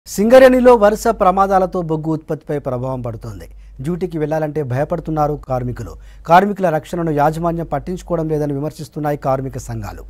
సింగరేణిలో వరుస ప్రమాదాలతో బొగ్గు ఉత్పత్తిపై ప్రభావం పడుతోంది డ్యూటీకి వెళ్లాలంటే భయపడుతున్నారు కార్మికులు కార్మికుల రక్షణను యాజమాన్యం పట్టించుకోవడం లేదని విమర్శిస్తున్నాయి కార్మిక సంఘాలు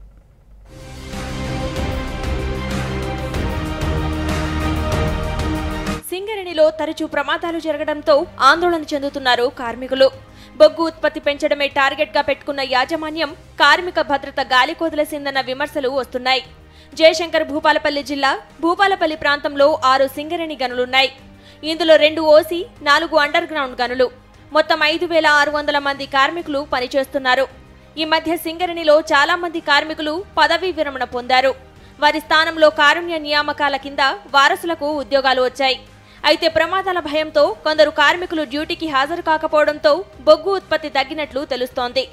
సింగరేణిలో తరచూ ప్రమాదాలు జరగడంతో ఆందోళన చెందుతున్నారు కార్మికులు బొగ్గు ఉత్పత్తి పెంచడమే టార్గెట్ గా పెట్టుకున్న యాజమాన్యం కార్మిక భద్రత గాలికొదిలేసిందన్న విమర్శలు వస్తున్నాయి జయశంకర్ భూపాలపల్లి జిల్లా భూపాలపల్లి ప్రాంతంలో ఆరు సింగరేణి గనులున్నాయి ఇందులో రెండు ఓసీ నాలుగు అండర్ గ్రౌండ్ గనులు మొత్తం ఐదు వేల ఆరు వందల మంది కార్మికులు పనిచేస్తున్నారు ఈ మధ్య సింగరేణిలో చాలా మంది కార్మికులు పదవీ విరమణ పొందారు వారి స్థానంలో కారుణ్య నియామకాల కింద వారసులకు ఉద్యోగాలు వచ్చాయి అయితే ప్రమాదాల భయంతో కొందరు కార్మికులు డ్యూటీకి హాజరు కాకపోవడంతో బొగ్గు ఉత్పత్తి తగ్గినట్లు తెలుస్తోంది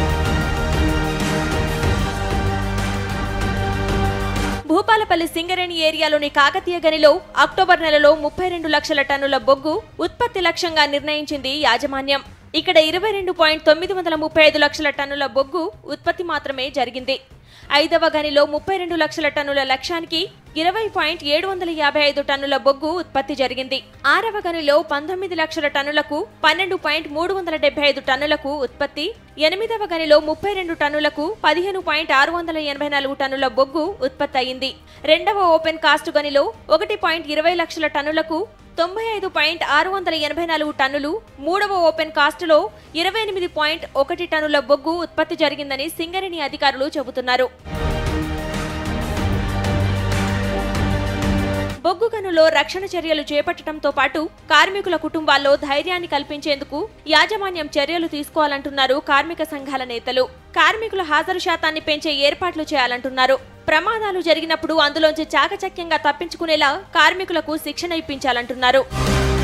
భూపాలపల్లి సింగరేణి ఏరియాలోని కాకతీయ గనిలో అక్టోబర్ నెలలో ముప్పై రెండు లక్షల టన్నుల బొగ్గు ఉత్పత్తి లక్ష్యంగా నిర్ణయించింది యాజమాన్యం ఇక్కడ ఇరవై రెండు పాయింట్ తొమ్మిది వందల ముప్పై ఐదు లక్షల టన్నుల బొగ్గు ఉత్పత్తి మాత్రమే జరిగింది ఐదవ గనిలో ముప్పై రెండు లక్షల టన్నుల లక్ష్యానికి ఇరవై పాయింట్ ఏడు వందల యాభై ఐదు టన్నుల బొగ్గు ఉత్పత్తి జరిగింది ఆరవ గనిలో పంతొమ్మిది లక్షల టన్నులకు పన్నెండు పాయింట్ మూడు వందల డెబ్బై ఐదు టన్నులకు ఉత్పత్తి ఎనిమిదవ గనిలో ముప్పై రెండు టన్నులకు పదిహేను పాయింట్ ఆరు వందల ఎనభై నాలుగు టన్నుల బొగ్గు ఉత్పత్తి అయింది రెండవ ఓపెన్ కాస్ట్ గనిలో ఒకటి పాయింట్ ఇరవై లక్షల టన్నులకు తొంభై ఐదు పాయింట్ ఆరు వందల ఎనభై నాలుగు టన్నులు మూడవ ఓపెన్ కాస్ట్లో ఇరవై ఎనిమిది పాయింట్ ఒకటి టన్నుల బొగ్గు ఉత్పత్తి జరిగిందని సింగరేణి అధికారులు చెబుతున్నారు బొగ్గు గనులో రక్షణ చర్యలు చేపట్టడంతో పాటు కార్మికుల కుటుంబాల్లో ధైర్యాన్ని కల్పించేందుకు యాజమాన్యం చర్యలు తీసుకోవాలంటున్నారు కార్మిక సంఘాల నేతలు కార్మికుల హాజరు శాతాన్ని పెంచే ఏర్పాట్లు చేయాలంటున్నారు ప్రమాదాలు జరిగినప్పుడు అందులోంచి చాకచక్యంగా తప్పించుకునేలా కార్మికులకు శిక్షణ ఇప్పించాలంటున్నారు